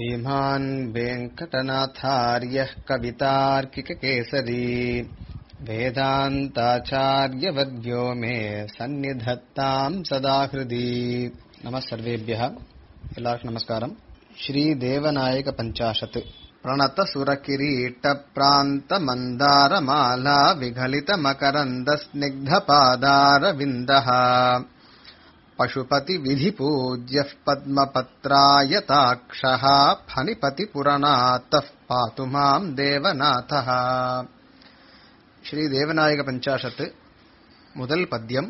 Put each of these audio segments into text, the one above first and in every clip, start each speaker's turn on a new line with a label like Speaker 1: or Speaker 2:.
Speaker 1: श्रीमान् वेङ्कटनाथार्यः कवितार्किककेसरी वेदान्ताचार्यवर्यो मे सन्निधत्ताम् सदा हृदि नमः सर्वेभ्यः எல்லாருக்கும் நமஸ்காரம் ஸ்ரீ தேவநாயக பஞ்சாஷத் பிரணத சுரகிரீட்ட பிராந்த மந்தார மாலா விகலித மகரந்த ஸ்னிக்த பாதார விந்தः पशुपति विधिपूज्यः पद्मपत्रायताक्षः फणिपतिपुरनाथः पातु माम् தேவநாதः ஸ்ரீ தேவநாயக பஞ்சாஷத் முதல் பத்யம்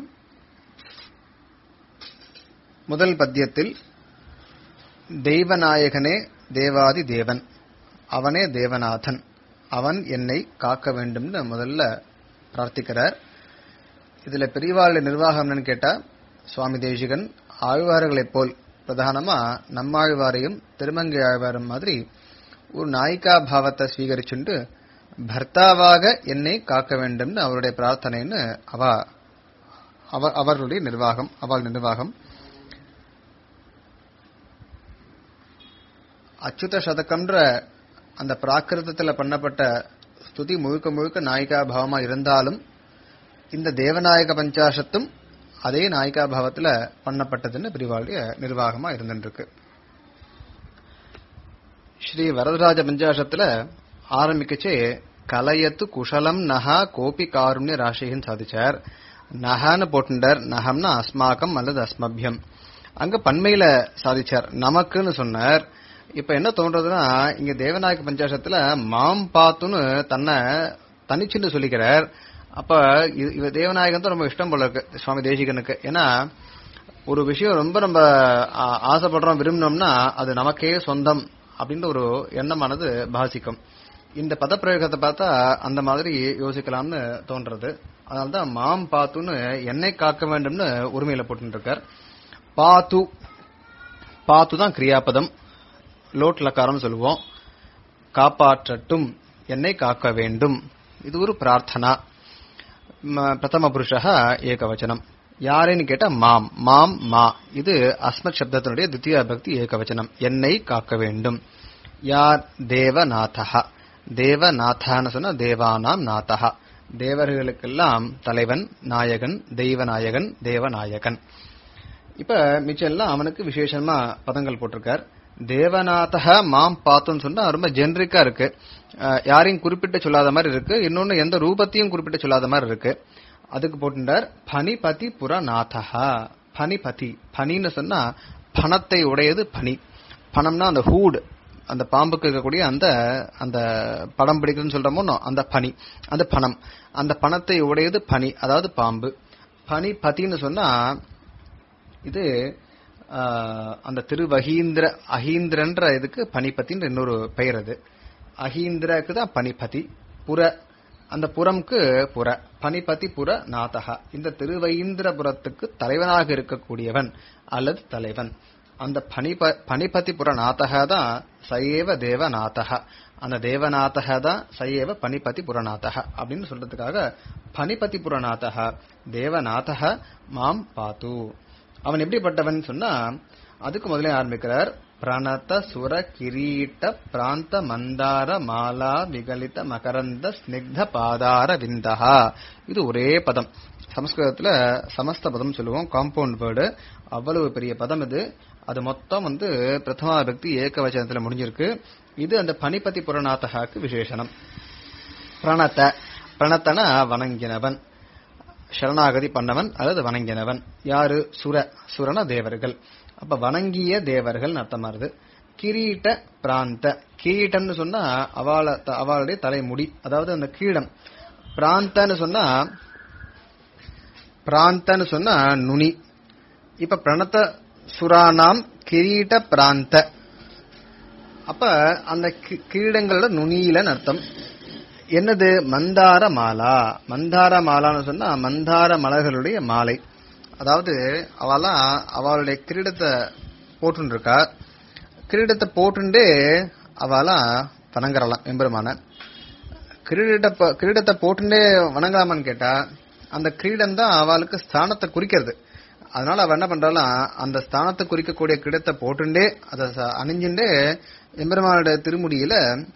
Speaker 1: முதல் பத்யத்தில் தெய்வநாயகனே தேவாதி தேவன் அவனே தேவநாதன் அவன் என்னை காக்க வேண்டும்னு முதல்ல பிரார்த்திக்கிறார் இதுல பெரியவாளுடைய நிர்வாகம் என்னன்னு கேட்டா சுவாமி தேசிகன் ஆழ்வார்களைப் போல் பிரதானமா நம்மாழ்வாரையும் திருமங்கை ஆழ்வாரும் மாதிரி ஒரு நாயிகா பாவத்தை ஸ்வீகரிச்சுண்டு பர்த்தாவாக என்னை காக்க வேண்டும்னு அவருடைய பிரார்த்தனைன்னு அவ அவ- அவர்களுடைய நிர்வாகம் அவள் நிர்வாகம் அச்சுத சதகம்ன்ற அந்த பிராகிருதத்துல பண்ணப்பட்ட ஸ்துதி முழுக்க முழுக்க நாயிகா பாவமா இருந்தாலும் இந்த தேவநாயக பஞ்சாசத்தும் அதே நாயிகா பாவத்துல பண்ணப்பட்டதுன்னு பிரிவாளுடைய நிர்வாகமா இருந்துருக்கு ஸ்ரீ வரதராஜ பஞ்சாசத்துல ஆரம்பிக்கச்சே கலையத்து குஷலம் நகா கோபி காருண்ய ராசின்னு சாதிச்சார் நகான்னு போட்டுண்டார் நகம்னா அஸ்மாக்கம் அல்லது அஸ்மபியம் அங்க பண்மையில சாதிச்சார் நமக்குன்னு சொன்னார் இப்ப என்ன தோன்றதுன்னா இங்க தேவநாயக பஞ்சாசத்துல மாம் பாத்துன்னு தன்னை தனிச்சுன்னு சொல்லிக்கிறார் அப்ப இது- இவ தேவநாயகன் தான் ரொம்ப இஷ்டம் போல இருக்கு சுவாமி தேசிகனுக்கு ஏன்னா ஒரு விஷயம் ரொம்ப நம்ம ஆ- ஆசைப்படுறோம் விரும்பினோம்னா அது நமக்கே சொந்தம் அப்படின்ற ஒரு எண்ணமானது பாசிக்கும் இந்த பதப்பிரயோகத்தை பார்த்தா அந்த மாதிரி யோசிக்கலாம்னு தோன்றது அதனால்தான் மாம் பாத்துன்னு என்னை காக்க வேண்டும்னு உரிமையில போட்டு இருக்கார் பாத்து பாத்து தான் கிரியாபதம் லோட் லக்காரம் சொல்லுவோம் காப்பாற்றட்டும் என்னை காக்க வேண்டும் இது ஒரு பிரார்த்தனா ம- பிரதம புருஷா ஏகவச்சனம் யாருன்னு கேட்டா மாம் மாம் மா இது அஸ்மத் சப்தத்தினுடைய தித்திய பக்தி ஏகவச்சனம் என்னை காக்க வேண்டும் யார் தேவநாதா தேவநாதான்னு சொன்னா தேவானாம் நாதா தேவர்களுக்கெல்லாம் தலைவன் நாயகன் தெய்வநாயகன் தேவநாயகன் இப்ப மிச்சம் எல்லாம் அவனுக்கு விசேஷமா பதங்கள் போட்டிருக்கார் தேவநாதக மாம் பார்த்தோம்னு சொன்னா ரொம்ப ஜென்ரிக்கா இருக்கு அஹ், யாரையும் குறிப்பிட்டு சொல்லாத மாதிரி இருக்கு இன்னொன்னு எந்த ரூபத்தையும் குறிப்பிட்டு சொல்லாத மாதிரி இருக்கு அதுக்கு போட்டுட்டார் பனிபதி புறநாதகா பனிபதி பனின்னு சொன்னா பணத்தை உடையது பனி பணம்னா அந்த ஹூட் அந்த பாம்புக்கு இருக்கக்கூடிய அந்த அந்த படம் பிடிக்குதுன்னு சொல்றோமோ அந்த பனி அந்த பணம் அந்த பணத்தை உடையது பனி அதாவது பாம்பு பனி பதின்னு சொன்னா இது ஆஹ், அந்த திருவகீந்திர அகீந்திரன்ற இதுக்கு பனிபத்தின்ற இன்னொரு பெயர் அது அகீந்திரக்கு தான் பனிபதி புற அந்த புறம்க்கு புற பனிபதி புற நாதகா இந்த திருவகீந்திரபுரத்துக்கு தலைவனாக இருக்கக்கூடியவன் அல்லது தலைவன் அந்த பனிப பனிபதி புற நாதகா தான் சையேவ தேவநாதகா அந்த தேவநாதகா தான் சையேவ பனிபதி புறநாதகா அப்படின்னு சொல்றதுக்காக பனிபதி புறநாதகா தேவநாதகா மாம் பாத்து அவன் எப்படிப்பட்டவன் சொன்னா அதுக்கு முதல்ல ஆரம்பிக்கிறார் பிரணத சுர கிரீட்ட பிராந்த மந்தார மாலா விகலித மகரந்த ஸ்னிக்த பாதார விந்தகா இது ஒரே பதம் சமஸ்கிருதத்துல சமஸ்த பதம் சொல்லுவோம் காம்பவுண்ட் வேர்டு அவ்வளவு பெரிய பதம் இது அது மொத்தம் வந்து பிரதமா பக்தி ஏகவச்சனத்துல முடிஞ்சிருக்கு இது அந்த பனிபதி புறநாதகாக்கு விசேஷனம் பிரணத பிரணத்தன வணங்கினவன் சரணாகதி பண்ணவன் அல்லது வணங்கினவன் யாரு சுர சுரன தேவர்கள் அப்ப வணங்கிய தேவர்கள் அர்த்தமா வருது கிரீட்ட பிராந்த கிரீட்டம்னு சொன்னா அவள அவளுடைய தலைமுடி அதாவது அந்த கீடம் பிராந்தன்னு சொன்னா பிராந்தன்னு சொன்னா நுனி இப்ப பிரணத்த சுரானாம் கிரீட்ட பிராந்த அப்ப அந்த கி- கிரீடங்களோட நுனியிலன்னு அர்த்தம் என்னது மந்தார மாலா மந்தார மாலான்னு சொன்னா மந்தார மலர்களுடைய மாலை அதாவது அவெல்லாம் அவளுடைய கிரீடத்தை போட்டுன்னு இருக்கா கிரீடத்தை போட்டுண்டே அவெல்லாம் வணங்குறலாம் எம்பெருமான கிரீடத்தை ப- கிரீடத்தை போட்டுண்டே வணங்கலாமான்னு கேட்டா அந்த கிரீடம் தான் அவளுக்கு ஸ்தானத்தை குறிக்கிறது அதனால அவ என்ன பண்றாலாம் அந்த ஸ்தானத்தை குறிக்கக்கூடிய கிடத்தை போட்டுண்டே அதை ச- அணிஞ்சுண்டே எம்பெருமானுடைய திருமுடியில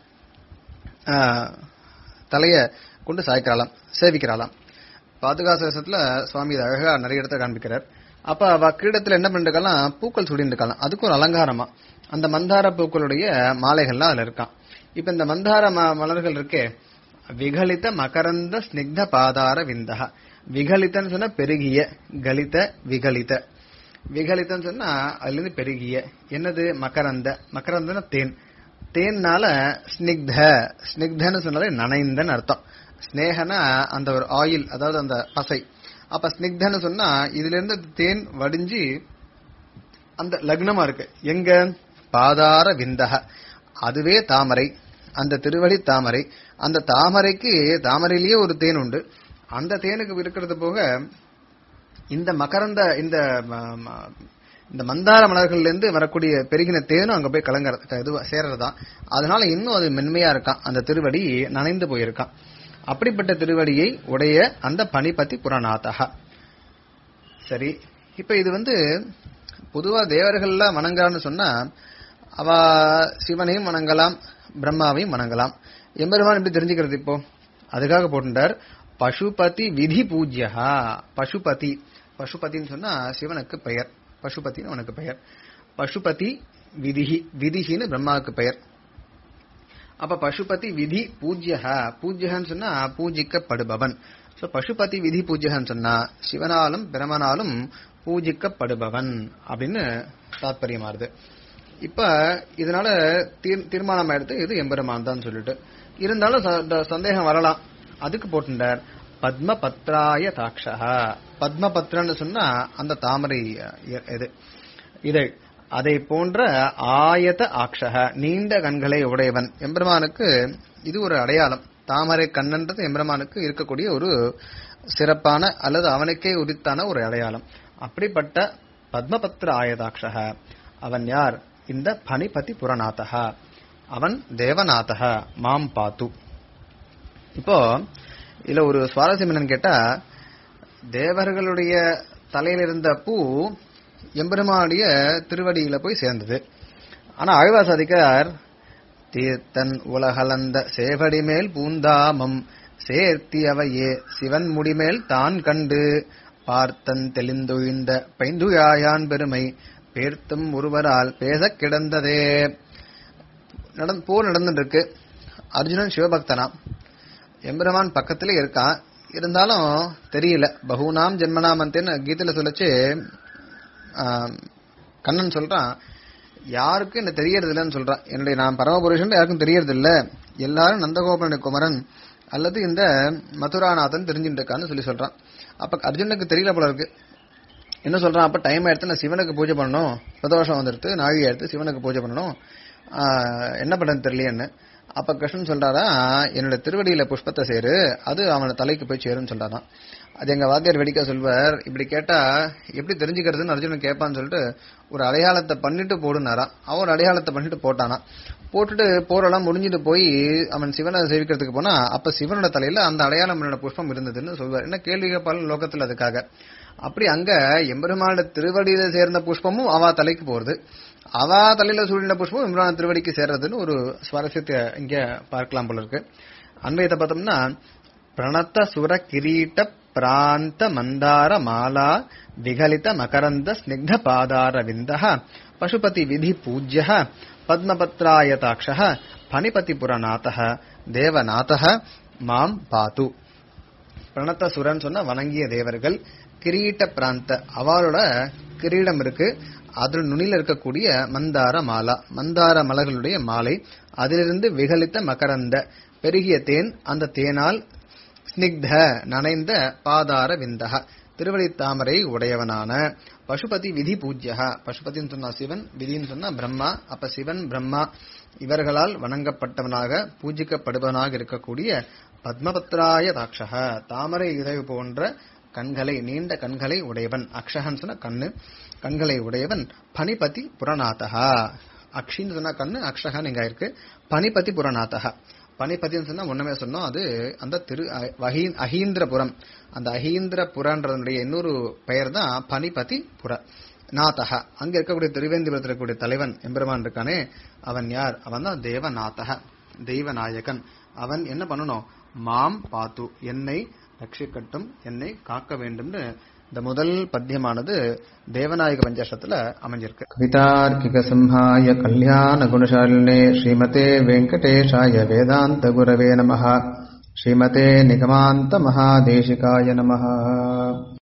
Speaker 1: ஆஹ், தலைய கொண்டு சாய்க்கிறாளாம் சேவிக்கிறாளாம் பாதுகாசகத்துல சுவாமி இது அழகா நிறைய இடத்த காண்பிக்கிறார் அப்ப அவ கிரீடத்துல என்ன பண்ணிருக்கலாம் பூக்கள் சுடின்னு இருக்கலாம் அதுக்கு ஒரு அலங்காரமா அந்த மந்தார பூக்களுடைய மாலைகள்லாம் அதுல இருக்கான் இப்ப இந்த மந்தார ம- மலர்கள் இருக்கே விகலித மகரந்த ஸ்னிக்த பாதார விந்தக விகலிதன்னு சொன்னா பெருகிய கலித விகலித விகலிதன்னு சொன்னா அதுல இருந்து பெருகிய என்னது மகரந்த மகரந்தன தேன் தேன்னால ஸ்னிக்த ஸ்னிக்தன்னு சொன்னாலே நனைந்தன்னு அர்த்தம் ஸ்னேகனா அந்த ஒரு ஆயில் அதாவது அந்த பசை அப்ப ஸ்னிக்தன்னு சொன்னா இதுல இருந்து தேன் வடிஞ்சு அந்த லக்னமா இருக்கு எங்க பாதார விந்தக அதுவே தாமரை அந்த திருவடி தாமரை அந்த தாமரைக்கு தாமரையிலேயே ஒரு தேன் உண்டு அந்த தேனுக்கு இருக்கிறது போக இந்த மகரந்த இந்த ம- ம- இந்த மந்தார மலர்கள்ல இருந்து வரக்கூடிய பெருகின தேனும் அங்க போய் கலங்குறது இது சேர்றதுதான் அதனால இன்னும் அது மென்மையா இருக்கான் அந்த திருவடி நனைந்து போயிருக்கான் அப்படிப்பட்ட திருவடியை உடைய அந்த பனிபதி புறநாதகா சரி இப்ப இது வந்து பொதுவா தேவர்கள்லாம் வணங்குறான்னு சொன்னா அவ சிவனையும் வணங்கலாம் பிரம்மாவையும் வணங்கலாம் எம்பெருமான் எப்படி தெரிஞ்சுக்கிறது இப்போ அதுக்காக போட்டுட்டார் பசுபதி விதி பூஜ்யா பசுபதி பசுபதின்னு சொன்னா சிவனுக்கு பெயர் பசுபதினு அவனுக்கு பெயர் பசுபதி விதிஹி விதிஹின்னு பிரம்மாவுக்கு பெயர் அப்ப பசுபதி விதி பூஜ்யா பூஜ்யன்னு சொன்னா பூஜிக்கப்படுபவன் சோ பசுபதி விதி பூஜ்யன்னு சொன்னா சிவனாலும் பிரமனாலும் பூஜிக்கப்படுபவன் அப்படின்னு தாத்பரியமாறுது இப்ப இதனால தீர்- தீர்மானம் எடுத்து இது எம்பெருமான் தான் சொல்லிட்டு இருந்தாலும் ச- இந்த சந்தேகம் வரலாம் அதுக்கு போட்டுட்டார் பத்ம பத்ராய தாட்சா பத்ம பத்ரன்னு சொன்னா அந்த தாமரை அஹ், இது இதழ் அதை போன்ற ஆயத ஆக்ஷக நீண்ட கண்களை உடையவன் எம்பெருமானுக்கு இது ஒரு அடையாளம் தாமரை கண்ணன்றது எம்பெருமானுக்கு இருக்கக்கூடிய ஒரு சிறப்பான அல்லது அவனுக்கே உரித்தான ஒரு அடையாளம் அப்படிப்பட்ட பத்மபத்ர ஆயதாட்சக அவன் யார் இந்த பனிபதி புறநாதகா அவன் தேவநாதக மாம் பாத்து இப்போ இதுல ஒரு சுவாரஸ்யம் என்னன்னு கேட்டா தேவர்களுடைய தலையில இருந்த பூ எம்பெருமானுடைய திருவடியில போய் சேர்ந்தது ஆனா ஆழ்வார் சாதிக்கிறார் தீர்த்தன் உலகளந்த சேவடி மேல் பூந்தாமம் சேர்த்தி அவையே சிவன் முடிமேல் தான் கண்டு பார்த்தன் தெளிந்தொழிந்த பைந்துயாயான் பெருமை பேர்த்தும் ஒருவரால் பேசக் கிடந்ததே நடந்து போர் நடந்துட்டு இருக்கு அர்ஜுனன் சிவபக்தனாம் எம்பெருமான் பக்கத்திலே இருக்கான் இருந்தாலும் தெரியல பகுனாம் ஜென்மனாமந்தேன்னு கீதையில சொல்லச்சு ஆம், கண்ணன் சொல்றான் யாருக்கும் என்ன தெரியறது இல்லைன்னு சொல்றான் என்னுடைய நான் பரமபுருஷன் யாருக்கும் தெரியறது இல்ல எல்லாரும் நந்தகோபனுடைய குமரன் அல்லது இந்த மதுராநாதன் தெரிஞ்சுட்டு இருக்கான்னு சொல்லி சொல்றான் அப்ப அர்ஜுனுக்கு தெரியல போல இருக்கு என்ன சொல்றான் அப்ப டைம் எடுத்து நான் சிவனுக்கு பூஜை பண்ணணும் பிரதோஷம் வந்துடுத்து நாழி எடுத்து சிவனுக்கு பூஜை பண்ணணும் ஆஹ், என்ன பண்றது தெரியலையேன்னு அப்ப கிருஷ்ணன் சொல்றாரா என்னோட திருவடியில புஷ்பத்தை சேரு அது அவனோட தலைக்கு போய் சேருன்னு சொல்றாராம் அது எங்க வாத்தியார் வெடிக்க சொல்வார் இப்படி கேட்டா எப்படி தெரிஞ்சுக்கிறதுன்னு அர்ஜுனன் கேட்பான்னு சொல்லிட்டு ஒரு அடையாளத்தை பண்ணிட்டு போடுனாராம் அவன் ஒரு அடையாளத்தை பண்ணிட்டு போட்டானா போட்டுட்டு போரெல்லாம் முடிஞ்சிட்டு போய் அவன் சிவனை சேவிக்கிறதுக்கு போனா அப்ப சிவனோட தலையில அந்த அடையாளம் பண்ணின புஷ்பம் இருந்ததுன்னு சொல்வார் என்ன கேள்வி கேட்பாலும் லோகத்துல அதுக்காக அப்படி அங்க எம்பெருமானோட திருவடியில சேர்ந்த புஷ்பமும் அவ தலைக்கு போறது அவ தலையில சூழ்ந்த புஷ்பம் எம்பெருமான திருவடிக்கு சேர்றதுன்னு ஒரு சுவாரஸ்யத்தை இங்க பார்க்கலாம் போல இருக்கு அன்வயத்தை பார்த்தோம்னா பிரணத்த சுர கிரீட்ட பிராந்த மந்தார மாலா விகலித மகரந்த ஸ்னிக்த பாதார விந்தக பசுபதி விதி பூஜ்ய பத்மபத்ராயதாட்ச பனிபதி புரநாத தேவநாத மாம் பாத்து பிரணத்த சுரன் சொன்ன வணங்கிய தேவர்கள் கிரீட்ட பிராந்த அவளோட கிரீடம் இருக்கு அதில் நுனியில் இருக்கக்கூடிய மந்தார மாலா மந்தார மலர்களுடைய மாலை அதிலிருந்து விகலித்த மகரந்த பெருகிய தேன் அந்த தேனால் ஸ்னிக்த நனைந்த பாதார விந்தக திருவடி தாமரை உடையவனான பசுபதி விதி பூஜ்யா பசுபதின்னு சொன்னா சிவன் விதின்னு சொன்னா பிரம்மா அப்ப சிவன் பிரம்மா இவர்களால் வணங்கப்பட்டவனாக பூஜிக்கப்படுபவனாக இருக்கக்கூடிய பத்மபத்ராய தாட்சக தாமரை இதழ் போன்ற கண்களை நீண்ட கண்களை உடையவன் அக்ஷகன் சொன்ன கண்ணு கண்களை உடையவன் பனிபதி புறநாதகா அக்ஷின்னு சொன்னா கண்ணு அக்ஷகன் இங்க இருக்கு பனிபதி புறநாதகா பனிபதின்னு சொன்னா முன்னமே சொன்னோம் அது அந்த திரு அ- வஹீ- அஹீந்திரபுரம் அந்த அஹீந்திரபுரன்றதனுடைய இன்னொரு பெயர் தான் பனிபதி புர நாதக அங்க இருக்கக்கூடிய திருவேந்திரத்தில் இருக்கக்கூடிய தலைவன் எம்பெருமான் இருக்கானே அவன் யார் அவன் தான் தேவநாதக தெய்வநாயகன் அவன் என்ன பண்ணணும் மாம் பாத்து என்னை ரட்சிக்கட்டும் என்னை காக்க வேண்டும்னு இந்த முதல் பத்தியமானது தேவநாயக பஞ்சாசத்துல அமைஞ்சிருக்கு கவிதார்க்கிக சிம்ஹாய கல்யாண குணசாலினே ஸ்ரீமதே வெங்கடேஷாய வேதாந்த குரவே நமஹ ஸ்ரீமதே நிகமாந்த மகாதேசிகாய நமஹ